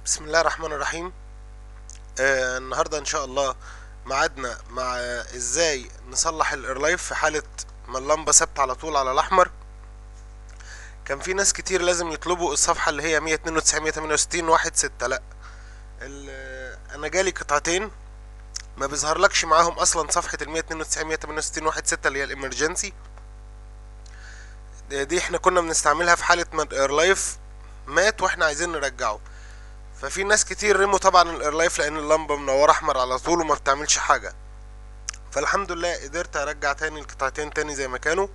بسم الله الرحمن الرحيم آه النهارده ان شاء الله ميعادنا مع آه، ازاي نصلح الايرلايف في حالة ما اللمبة ثابتة على طول على الاحمر كان في ناس كتير لازم يطلبوا الصفحة اللي هي 192 168 واحد ستة لا ال- آه، انا جالي قطعتين ما بيظهرلكش معاهم اصلا صفحة ال 192 168 واحد ستة اللي هي الامرجنسي دي احنا كنا بنستعملها في حالة ما الايرلايف مات واحنا عايزين نرجعه ففي ناس كتير رموا طبعا الايرلايف لان اللمبه منوره احمر على طول وما بتعملش حاجه فالحمد لله قدرت ارجع تاني القطعتين تاني زي ما كانوا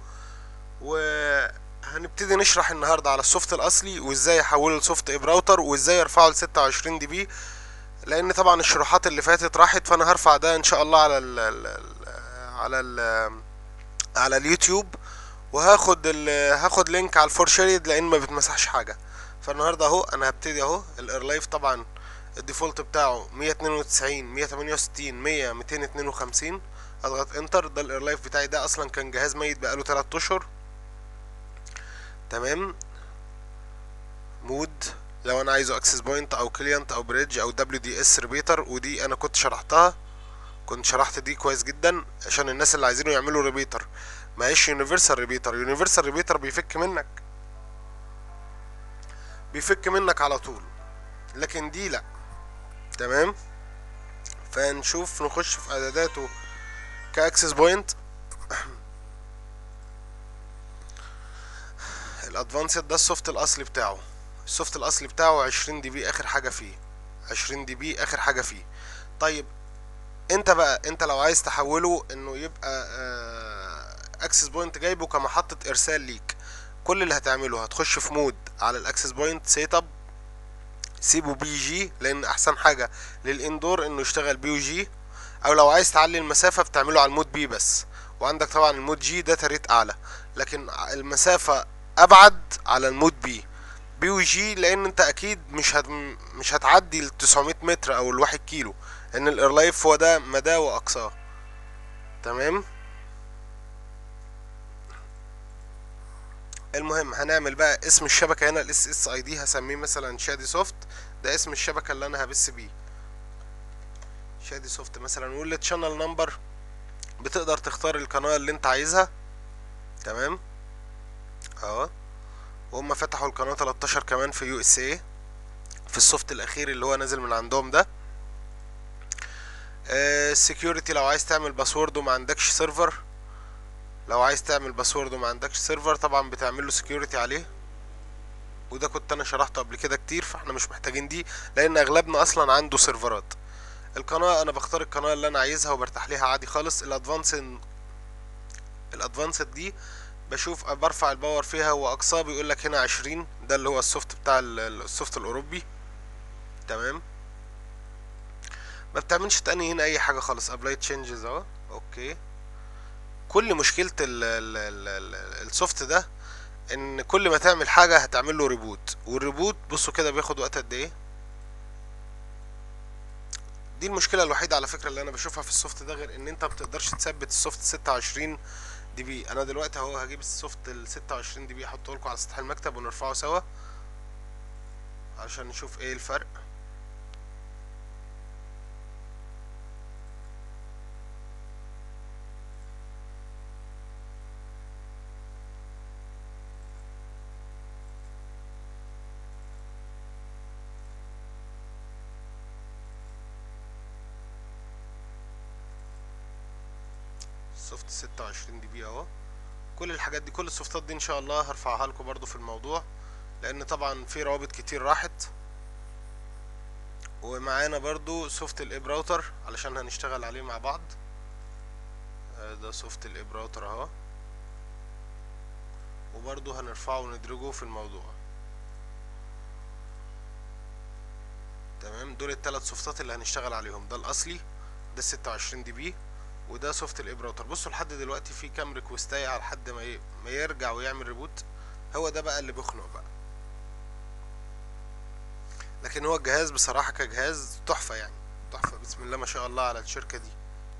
وهنبتدي نشرح النهارده على السوفت الاصلي وازاي احوله لسوفت اب راوتر وازاي ارفعه ل 26 دي بي لان طبعا الشروحات اللي فاتت راحت فانا هرفع ده ان شاء الله على ال ال ال على ال على اليوتيوب وهاخد ال هاخد لينك على الفور شيريد لان ما بتمسحش حاجه فالنهارده اهو انا هبتدي اهو الايرلايف طبعا الديفولت بتاعه 192 168 100 252 اضغط انتر ده الايرلايف بتاعي ده اصلا كان جهاز ميت بقاله 3 اشهر تمام مود لو انا عايزه اكسس بوينت او كلينت او بريدج او دبليو دي اس ريبيتر ودي انا كنت شرحتها كنت شرحت دي كويس جدا عشان الناس اللي عايزينه يعملوا ريبيتر معيش يونيفرسال ريبيتر يونيفرسال ريبيتر بيفك منك بيفك منك على طول لكن دي لا تمام فنشوف نخش في اعداداته كاكسس بوينت الادفانسد ده السوفت الاصلي بتاعه السوفت الاصلي بتاعه 20 دي بي اخر حاجه فيه 20 دي بي اخر حاجه فيه طيب انت بقى انت لو عايز تحوله انه يبقى اكسس بوينت جايبه كمحطه ارسال ليك كل اللي هتعمله هتخش في مود على الاكسس بوينت سيت اب سيبه بي جي لان احسن حاجه للاندور انه يشتغل بي جي او لو عايز تعلي المسافه بتعمله على المود بي بس وعندك طبعا المود جي ده ريت اعلى لكن المسافه ابعد على المود بي بي وجي لان انت اكيد مش هت... مش هتعدي ال 900 متر او الواحد كيلو ان الايرلايف هو ده مداه واقصاه تمام المهم هنعمل بقى اسم الشبكه هنا الاس اس اي دي هسميه مثلا شادي سوفت ده اسم الشبكه اللي انا هبث بيه شادي سوفت مثلا والتشانل نمبر بتقدر تختار القناه اللي انت عايزها تمام اه وهم فتحوا القناه 13 كمان في يو اس اي في السوفت الاخير اللي هو نازل من عندهم ده السكيورتي لو عايز تعمل باسورد وما عندكش سيرفر لو عايز تعمل باسورد وما عندكش سيرفر طبعا بتعمل له سكيورتي عليه وده كنت انا شرحته قبل كده كتير فاحنا مش محتاجين دي لان اغلبنا اصلا عنده سيرفرات القناه انا بختار القناه اللي انا عايزها وبرتاح ليها عادي خالص الادفانسد الادفانسد دي بشوف برفع الباور فيها واقصاه بيقول لك هنا عشرين ده اللي هو السوفت بتاع ال- السوفت الاوروبي تمام ما بتعملش تاني هنا اي حاجه خالص ابلاي تشينجز اهو اوكي كل مشكله ال ال ال ال السوفت ده ان كل ما تعمل حاجه هتعمل له ريبوت والريبوت بصوا كده بياخد وقت قد ايه دي المشكله الوحيده على فكره اللي انا بشوفها في السوفت ده غير ان انت ما بتقدرش تثبت السوفت 26 دي بي انا دلوقتي اهو هجيب السوفت ال 26 دي بي احطه لكم على سطح المكتب ونرفعه سوا علشان نشوف ايه الفرق السوفت 26 دي بي اهو كل الحاجات دي كل السوفتات دي ان شاء الله هرفعها لكم برضو في الموضوع لان طبعا في روابط كتير راحت ومعانا برضو سوفت الاب راوتر علشان هنشتغل عليه مع بعض آه، ده سوفت الاب راوتر اهو وبرضو هنرفعه وندرجه في الموضوع تمام دول الثلاث سوفتات اللي هنشتغل عليهم ده الاصلي ده 26 دي بي وده سوفت الاب راوتر بصوا لحد دلوقتي في كام ريكوستاية على حد ما ي- ما يرجع ويعمل ريبوت هو ده بقى اللي بيخنق بقى لكن هو الجهاز بصراحة كجهاز تحفة يعني تحفة بسم الله ما شاء الله على الشركة دي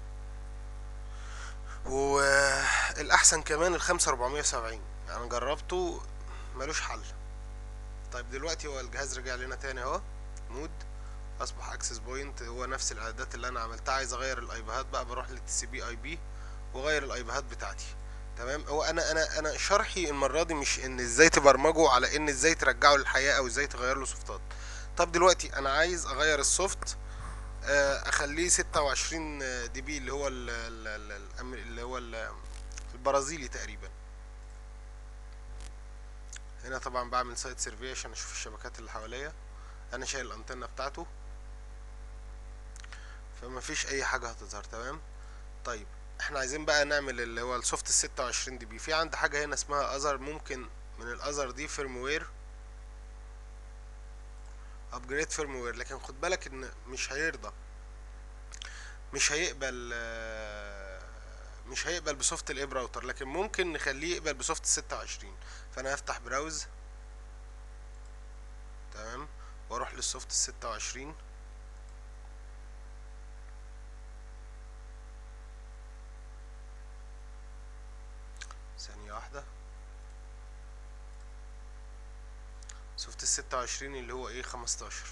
والأحسن كمان الخمسة أربعمية وسبعين يعني جربته ملوش حل طيب دلوقتي هو الجهاز رجع لنا تاني اهو مود اصبح اكسس بوينت هو نفس الاعدادات اللي انا عملتها عايز اغير الايبيهات بقى بروح للتي سي بي اي بي واغير الايبيهات بتاعتي تمام هو انا انا انا شرحي المره دي مش ان ازاي تبرمجه على ان ازاي ترجعه للحياه او ازاي تغير له سوفتات طب دلوقتي انا عايز اغير السوفت آه، اخليه 26 دي بي اللي هو ال- ال- ال- الأم- اللي هو ال- البرازيلي تقريبا هنا طبعا بعمل سايت سيرفي عشان اشوف الشبكات اللي حواليا انا شايل الانتنه بتاعته فما فيش اي حاجه هتظهر تمام طيب احنا عايزين بقى نعمل اللي هو السوفت ال 26 دي بي في عندي حاجه هنا اسمها اذر ممكن من الاذر دي فيرموير ابجريد فيرموير لكن خد بالك ان مش هيرضى مش هيقبل آه، مش هيقبل بسوفت الايه براوتر لكن ممكن نخليه يقبل بسوفت ال 26 فانا هفتح براوز تمام واروح للسوفت ال 26 ثانية واحدة سوفت ال 26 اللي هو ايه 15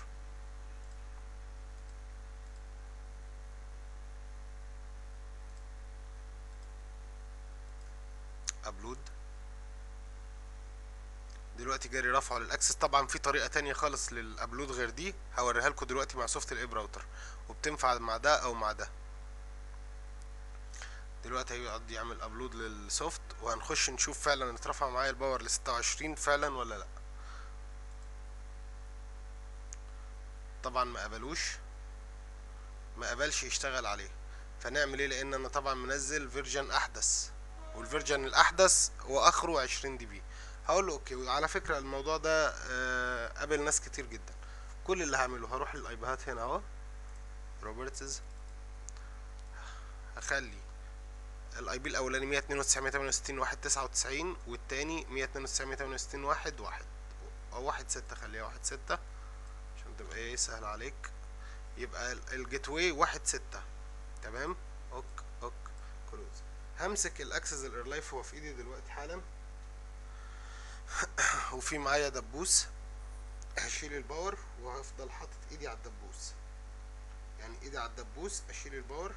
ابلود دلوقتي جاري رفعه للاكسس طبعا في طريقه تانية خالص للابلود غير دي هوريها لكم دلوقتي مع سوفت الايب راوتر وبتنفع مع ده او مع ده دلوقتي هيقعد يعمل ابلود للسوفت وهنخش نشوف فعلا اترفع معايا الباور ل 26 فعلا ولا لا طبعا ما قبلوش ما قبلش يشتغل عليه فنعمل ايه لان انا طبعا منزل فيرجن احدث والفيرجن الاحدث هو اخره 20 دي بي هقول له اوكي وعلى فكره الموضوع ده آه، قابل ناس كتير جدا كل اللي هعمله هروح للايباد هنا اهو روبرتز هخلي الاي بي الاولاني 192 168 واحد 99 والتاني 192 168 واحد واحد او واحد ستة خليها واحد ستة عشان تبقى ايه سهل عليك يبقى ال- الجيت واي واحد ستة تمام اوك اوك كلوز همسك الاكسس الايرلايف هو في ايدي دلوقتي حالا وفي معايا دبوس هشيل الباور وهفضل حاطط ايدي على الدبوس يعني ايدي على الدبوس اشيل الباور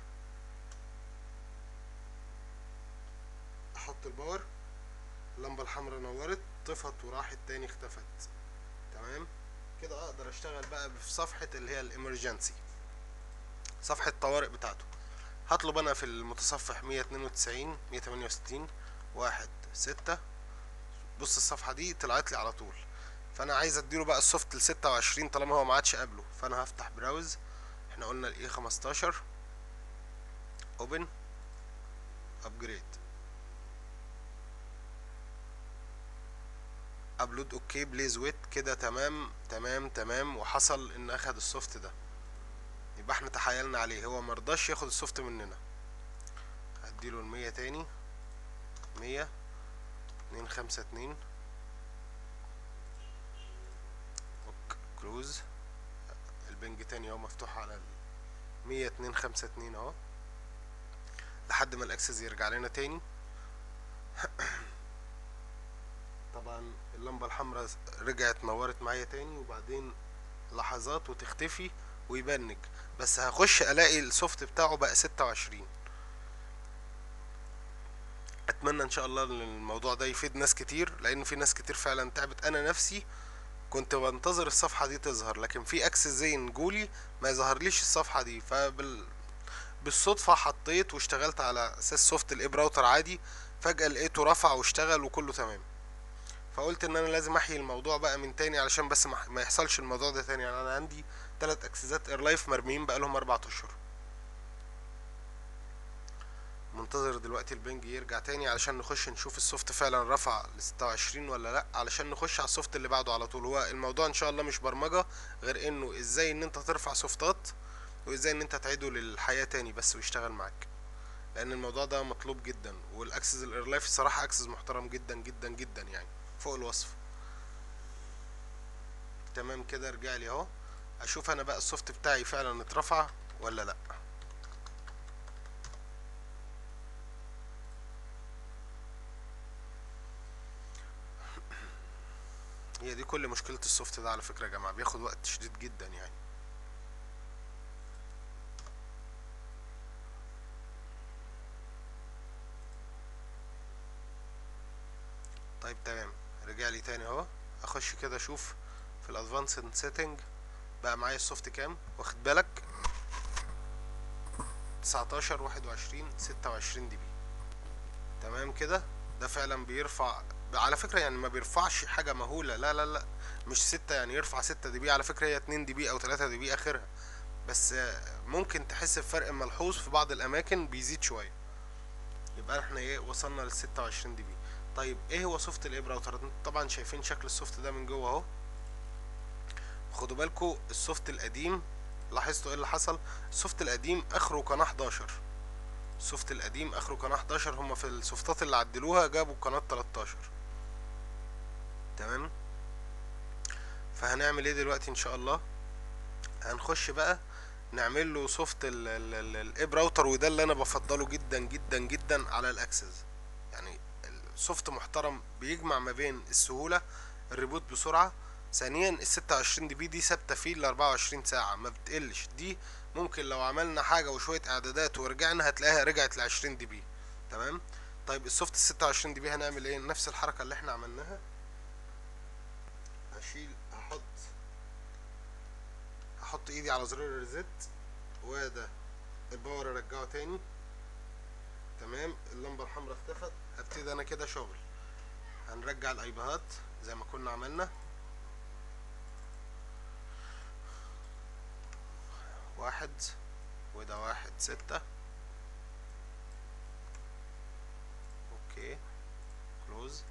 احط الباور اللمبه الحمراء نورت طفت وراحت تاني اختفت تمام كده اقدر اشتغل بقى في صفحه اللي هي الامرجنسي صفحه الطوارئ بتاعته هطلب انا في المتصفح 192 168 واحد ستة بص الصفحة دي طلعت لي على طول فانا عايز اديله بقى السوفت ل 26 طالما هو ما عادش قبله فانا هفتح براوز احنا قلنا الاي 15 اوبن ابجريد ابلود اوكي بليز ويت كده تمام تمام تمام وحصل ان اخد السوفت ده يبقى احنا تحايلنا عليه هو مرضاش ياخد السوفت مننا هديله المية تاني مية اتنين خمسة اتنين اوك كلوز البنج تاني اهو مفتوح على المية اتنين خمسة اتنين اهو لحد ما الاكسس يرجع لنا تاني طبعا اللمبة الحمراء رجعت نورت معايا تاني وبعدين لحظات وتختفي ويبنج بس هخش الاقي السوفت بتاعه بقى ستة وعشرين اتمنى ان شاء الله ان الموضوع ده يفيد ناس كتير لان في ناس كتير فعلا تعبت انا نفسي كنت بنتظر الصفحة دي تظهر لكن في اكسس زي نجولي ما يظهرليش الصفحة دي فبال بالصدفة حطيت واشتغلت على اساس سوفت الايب راوتر عادي فجأة لقيته رفع واشتغل وكله تمام فقلت ان انا لازم احيي الموضوع بقى من تاني علشان بس ما ما يحصلش الموضوع ده تاني يعني انا عندي تلات اكسسات ايرلايف مرميين بقالهم اربع اشهر منتظر دلوقتي البنج يرجع تاني علشان نخش نشوف السوفت فعلا رفع ل 26 ولا لا علشان نخش على السوفت اللي بعده على طول هو الموضوع ان شاء الله مش برمجة غير انه ازاي ان انت ترفع سوفتات وازاي ان انت تعيده للحياة تاني بس ويشتغل معاك لان الموضوع ده مطلوب جدا والاكسس الايرلايف الصراحة اكسس محترم جدا جدا جدا يعني فوق الوصف تمام كده رجع لي اهو اشوف انا بقى السوفت بتاعي فعلا اترفع ولا لا هي دي كل مشكلة السوفت ده على فكرة يا جماعة بياخد وقت شديد جدا يعني طيب تمام رجع لي تاني اهو اخش كده اشوف في الادفانسد سيتنج بقى معايا السوفت كام واخد بالك 19 21 26 دي بي تمام كده ده فعلا بيرفع على فكرة يعني ما بيرفعش حاجة مهولة لا لا لا مش ستة يعني يرفع ستة دي بي على فكرة هي اتنين دي بي او تلاتة دي بي اخرها بس ممكن تحس بفرق ملحوظ في بعض الاماكن بيزيد شوية يبقى احنا ايه وصلنا للستة وعشرين دي بي طيب ايه هو سوفت الايه براوتر طبعا شايفين شكل السوفت ده من جوه اهو خدوا بالكم السوفت القديم لاحظتوا ايه اللي حصل السوفت القديم اخره قناه 11 السوفت القديم اخره قناه 11 هما في السوفتات اللي عدلوها جابوا قناه 13 تمام فهنعمل ايه دلوقتي ان شاء الله هنخش بقى نعمل له سوفت الايب راوتر وده اللي انا بفضله جدا جدا جدا على الاكسس يعني سوفت محترم بيجمع ما بين السهوله الريبوت بسرعه ثانيا ال 26 دي بي دي ثابته فيه ال 24 ساعه ما بتقلش دي ممكن لو عملنا حاجه وشويه اعدادات ورجعنا هتلاقيها رجعت ل 20 دي بي تمام طيب السوفت ال 26 دي بي هنعمل ايه نفس الحركه اللي احنا عملناها هشيل هحط هحط ايدي على زرار الريزيت وده الباور ارجعه تاني تمام اللمبه الحمراء اختفت هبتدي انا كده شغل هنرجع الايباد زي ما كنا عملنا واحد وده واحد ستة اوكي كلوز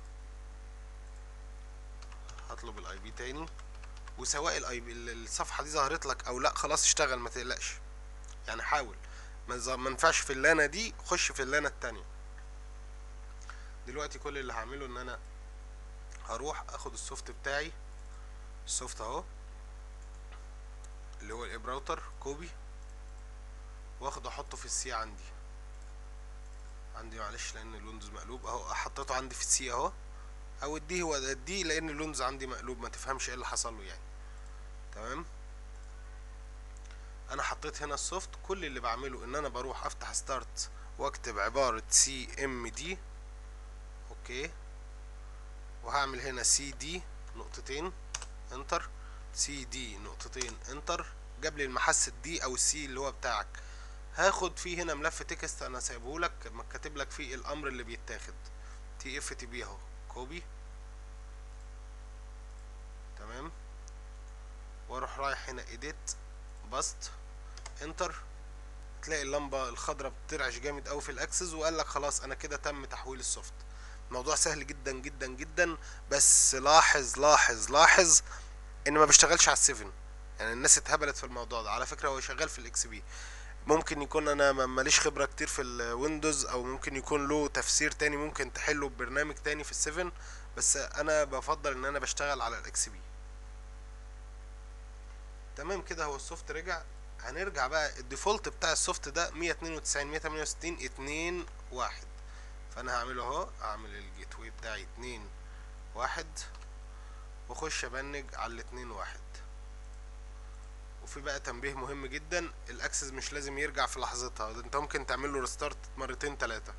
هطلب الاي بي تاني وسواء الاي بي الصفحة دي ظهرت لك او لا خلاص اشتغل ما تقلقش يعني حاول ما ينفعش في اللانة دي خش في اللانة التانية دلوقتي كل اللي هعمله ان انا هروح اخد السوفت بتاعي السوفت اهو اللي هو الايب راوتر كوبي واخد احطه في السي عندي عندي معلش لان الويندوز مقلوب اهو حطيته عندي في السي اهو او الدي هو الدي لان الويندوز عندي مقلوب ما تفهمش ايه اللي حصل له يعني تمام انا حطيت هنا السوفت كل اللي بعمله ان انا بروح افتح ستارت واكتب عبارة سي ام دي اوكي وهعمل هنا سي دي نقطتين انتر سي دي نقطتين انتر جاب لي المحس الدي او السي اللي هو بتاعك هاخد فيه هنا ملف تكست انا سايبه لك كاتب لك فيه الامر اللي بيتاخد تي اف تي بي اهو كوبي تمام واروح رايح هنا ايديت باست انتر تلاقي اللمبه الخضراء بترعش جامد قوي في الاكسس وقال لك خلاص انا كده تم تحويل السوفت الموضوع سهل جدا جدا جدا بس لاحظ لاحظ لاحظ ان ما بيشتغلش على السيفن يعني الناس اتهبلت في الموضوع ده على فكره هو شغال في الاكس بي ممكن يكون انا ماليش خبره كتير في الويندوز او ممكن يكون له تفسير تاني ممكن تحله ببرنامج تاني في السيفن بس انا بفضل ان انا بشتغل على الاكس بي تمام كده هو السوفت رجع هنرجع بقى الديفولت بتاع السوفت ده 192 168 2 1 فانا هعمله اهو اعمل الجيت واي بتاعي 2 1 واخش ابنج على الاتنين واحد وفي بقى تنبيه مهم جدا الاكسس مش لازم يرجع في لحظتها ده انت ممكن تعمل له ريستارت مرتين تلاتة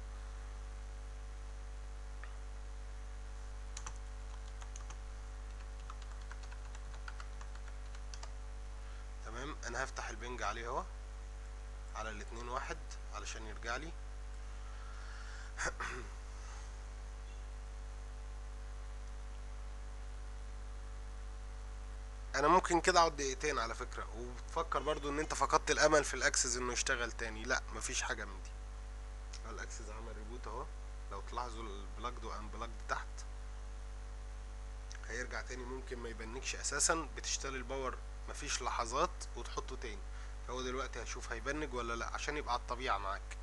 تمام انا هفتح البنج عليه اهو على الاتنين واحد علشان يرجع لي انا ممكن كده اقعد دقيقتين على فكرة وبتفكر برضو ان انت فقدت الامل في الاكسس انه يشتغل تاني لا مفيش حاجة من دي الاكسس عمل ريبوت اهو لو تلاحظوا البلاجد وانبلاجد تحت هيرجع تاني ممكن ما يبنكش اساسا بتشتري الباور مفيش لحظات وتحطه تاني فهو دلوقتي هشوف هيبنج ولا لا عشان يبقى على الطبيعة معاك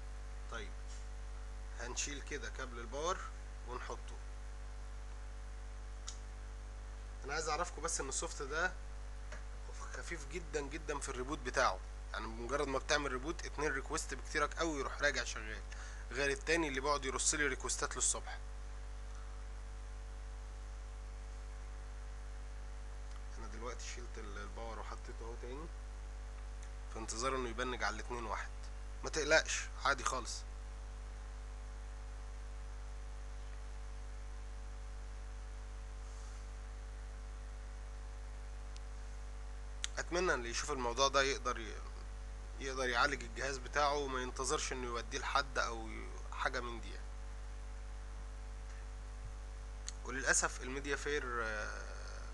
طيب هنشيل كده كابل الباور ونحطه انا عايز اعرفكم بس ان السوفت ده خفيف جدا جدا في الريبوت بتاعه يعني بمجرد ما بتعمل ريبوت اتنين ريكوست بكتيرك قوي يروح راجع شغال غير التاني اللي بيقعد يرص لي ريكوستات للصبح انا دلوقتي شلت ال- الباور وحطيته اهو تاني في انتظار انه يبنج على الاتنين واحد ما تقلقش عادي خالص اتمنى اللي يشوف الموضوع ده يقدر ي... يقدر يعالج الجهاز بتاعه وما ينتظرش انه يوديه لحد او ي- حاجه من دي يعني. وللاسف الميديا فير آه،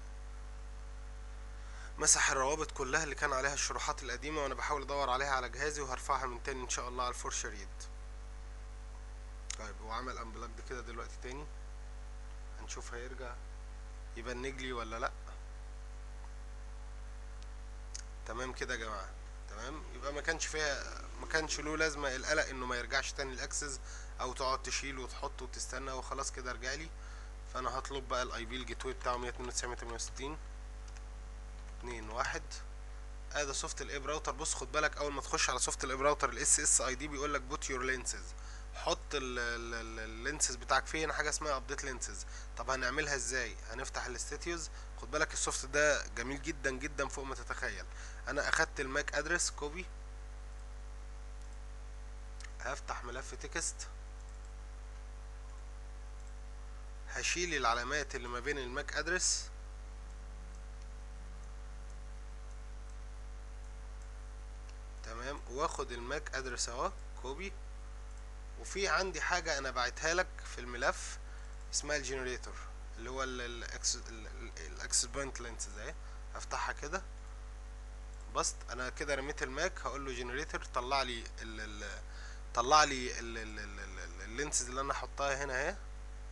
مسح الروابط كلها اللي كان عليها الشروحات القديمه وانا بحاول ادور عليها على جهازي وهرفعها من تاني ان شاء الله على الفور شريط طيب هو عمل امبلاجد كده دلوقتي تاني هنشوف هيرجع يبنج لي ولا لا تمام كده يا جماعه تمام يبقى ما كانش فيها ما كانش له لازمه القلق انه ما يرجعش تاني الاكسس او تقعد تشيل وتحط وتستنى وخلاص كده رجع لي فانا هطلب بقى الاي بي الجيت واي بتاعه 192 2 1 ادي سوفت الاب راوتر بص خد بالك اول ما تخش على سوفت الاب راوتر الاس اس اي دي بيقول لك بوت يور لينسز حط اللينسز بتاعك فين حاجه اسمها ابديت لينسز طب هنعملها ازاي هنفتح الاستاتيوز خد بالك السوفت ده جميل جدا جدا فوق ما تتخيل انا اخدت الماك ادرس كوبي هفتح ملف تكست هشيل العلامات اللي ما بين الماك ادرس تمام واخد الماك ادرس اهو كوبي وفي عندي حاجة انا بعتها لك في الملف اسمها الجنريتور اللي هو الاكسس بوينت لينسز اهي هفتحها كده بسط انا كده رميت الماك هقول له جنريتور طلع لي ال ال طلع لي ال- ال- ال- ال- اللينسز اللي انا هحطها هنا اهي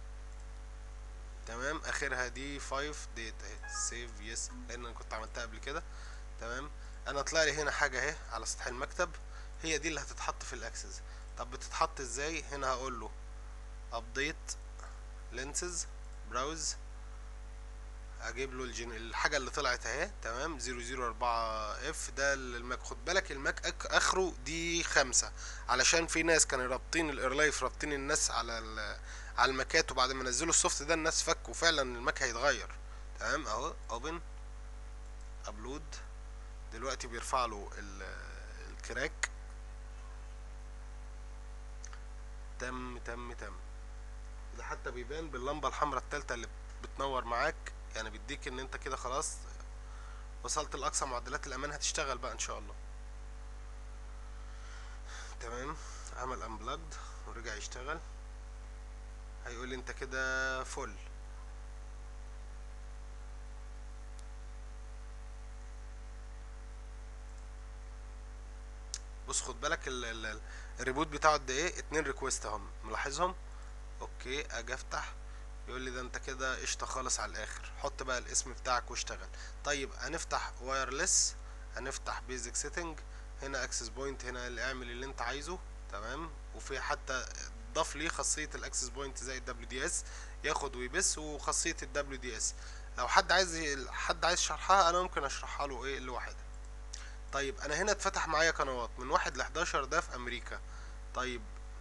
تمام اخرها دي 5 ديت اهي سيف يس لان انا كنت عملتها قبل كده تمام انا طلع لي هنا حاجه اهي على سطح المكتب هي دي اللي هتتحط في الاكسس طب بتتحط ازاي هنا هقول له ابديت لينسز براوز اجيب له الجن... الحاجه اللي طلعت اهي تمام 004 اف ده الماك خد بالك الماك أك... اخره دي خمسة علشان في ناس كانوا رابطين الايرلايف رابطين الناس على ال... على الماكات وبعد ما نزلوا السوفت ده الناس فكوا فعلا الماك هيتغير تمام اهو اوبن ابلود دلوقتي بيرفع له ال... الكراك تم تم تم ده حتى بيبان باللمبه الحمراء التالتة اللي بتنور معاك يعني بيديك ان انت كده خلاص وصلت لاقصى معدلات الامان هتشتغل بقى ان شاء الله تمام عمل انبلاجد ورجع يشتغل هيقول لي انت كده فل بص خد بالك ال- ال- ال- الريبوت بتاعه قد ايه اتنين ريكوست اهم ملاحظهم اوكي اجي افتح يقول لي ده انت كده قشطه خالص على الاخر حط بقى الاسم بتاعك واشتغل طيب هنفتح وايرلس هنفتح بيزك سيتنج هنا اكسس بوينت هنا اللي اعمل اللي انت عايزه تمام وفي حتى ضاف لي خاصيه الاكسس بوينت زي الدبليو دي اس ياخد ويبث وخاصيه الدبليو دي اس لو حد عايز ي- حد عايز شرحها انا ممكن اشرحها له ايه لوحدها طيب انا هنا اتفتح معايا قنوات من واحد لحداشر ده في امريكا طيب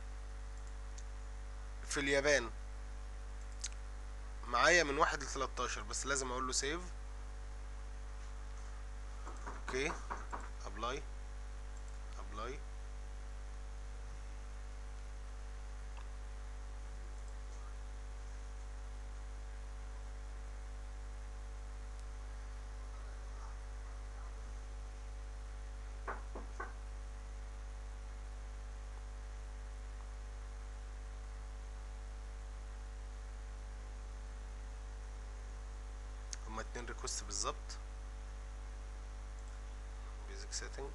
في اليابان معايا من واحد لتلاتاشر بس لازم اقول له سيف اوكي ابلاي ابلاي هما اتنين ريكوست بالظبط بيزك سيتنج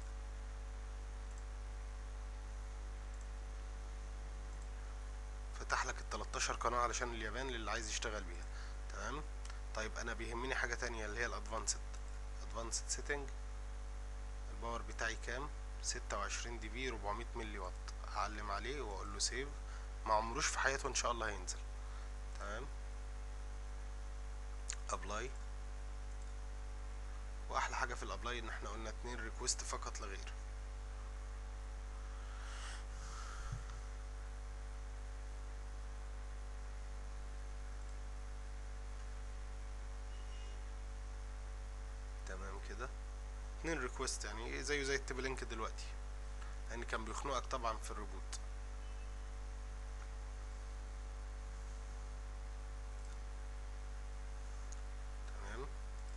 فتح لك ال 13 قناة علشان اليابان للي عايز يشتغل بيها تمام طيب انا بيهمني حاجة تانية اللي هي الادفانسد ادفانسد سيتنج الباور بتاعي كام 26 دي بي 400 ملي وات هعلم عليه واقول له سيف ما عمروش في حياته ان شاء الله هينزل تمام ابلاي واحلى حاجه في الابلاي ان احنا قلنا اتنين ريكوست فقط لا غير تمام كده اتنين ريكوست يعني زيه زي التيب لينك دلوقتي لان يعني كان بيخنقك طبعا في الريبوت تمام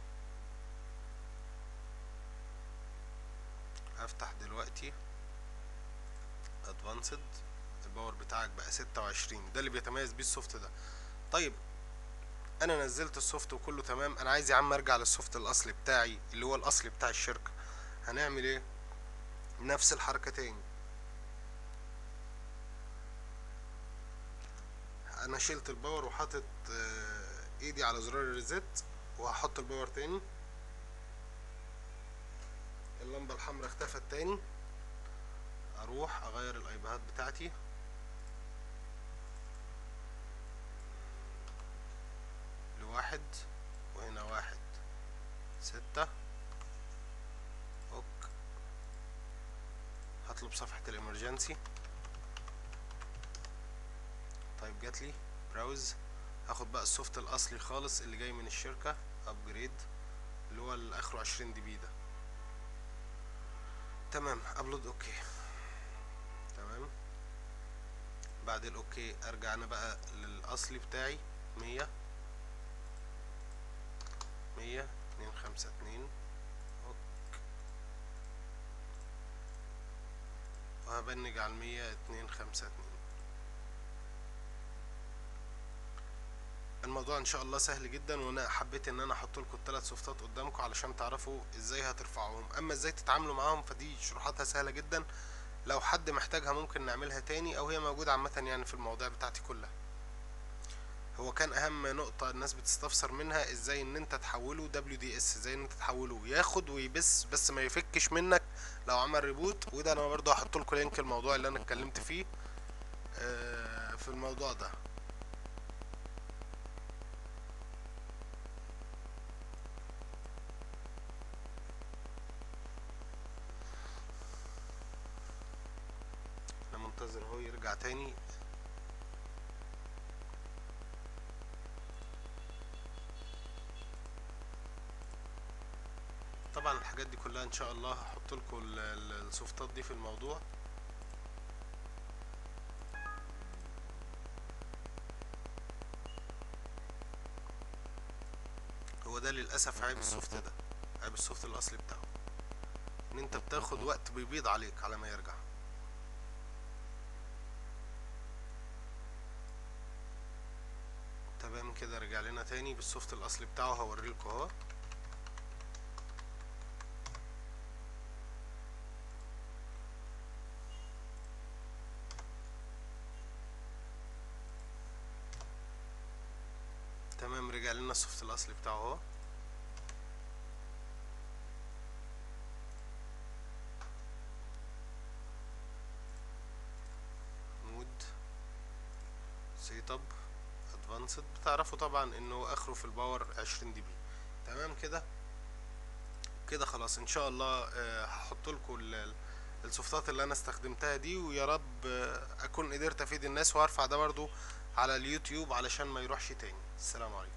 هفتح دلوقتي ادفانسد الباور بتاعك بقى ستة وعشرين ده اللي بيتميز بيه السوفت ده طيب انا نزلت السوفت وكله تمام انا عايز يا عم ارجع للسوفت الاصلي بتاعي اللي هو الاصلي بتاع الشركة هنعمل ايه نفس الحركة تاني انا شلت الباور وحاطط ايدي على زرار الريزيت وهحط الباور تاني اللمبة الحمراء اختفت تاني اروح اغير الايباد بتاعتي لواحد وهنا واحد ستة اوك هطلب صفحة الامرجنسي طيب جاتلي براوز هاخد بقى السوفت الاصلي خالص اللي جاي من الشركة ابجريد اللي هو اللي اخره عشرين دي بي ده تمام ابلود اوكي تمام بعد الاوكي ارجع انا بقى للاصلي بتاعي مية مية اتنين خمسة اتنين اوك وهبنج على المية اتنين خمسة اتنين الموضوع ان شاء الله سهل جدا وانا حبيت ان انا احط لكم الثلاث سوفتات قدامكم علشان تعرفوا ازاي هترفعوهم اما ازاي تتعاملوا معاهم فدي شروحاتها سهله جدا لو حد محتاجها ممكن نعملها تاني او هي موجوده عامه يعني في المواضيع بتاعتي كلها هو كان اهم نقطة الناس بتستفسر منها ازاي ان انت تحوله دبليو دي اس ازاي ان انت تحوله ياخد ويبس بس ما يفكش منك لو عمل ريبوت وده انا برضو هحط لكم لينك الموضوع اللي انا اتكلمت فيه في الموضوع ده انا منتظر اهو يرجع تاني طبعا الحاجات دي كلها ان شاء الله هحط لكم السوفتات دي في الموضوع هو ده للاسف عيب السوفت ده عيب السوفت الاصلي بتاعه ان انت بتاخد وقت بيبيض عليك على ما يرجع تمام كده رجع لنا تاني بالسوفت الاصلي بتاعه هوريلكوا اهو تمام رجع لنا السوفت الاصلي بتاعه اهو مود سيت اب ادفانسد بتعرفوا طبعا انه اخره في الباور عشرين دي بي تمام كده كده خلاص ان شاء الله هحط لكم السوفتات اللي انا استخدمتها دي ويا رب اكون قدرت افيد الناس وهرفع ده برضو على اليوتيوب علشان ما يروحش تاني السلام عليكم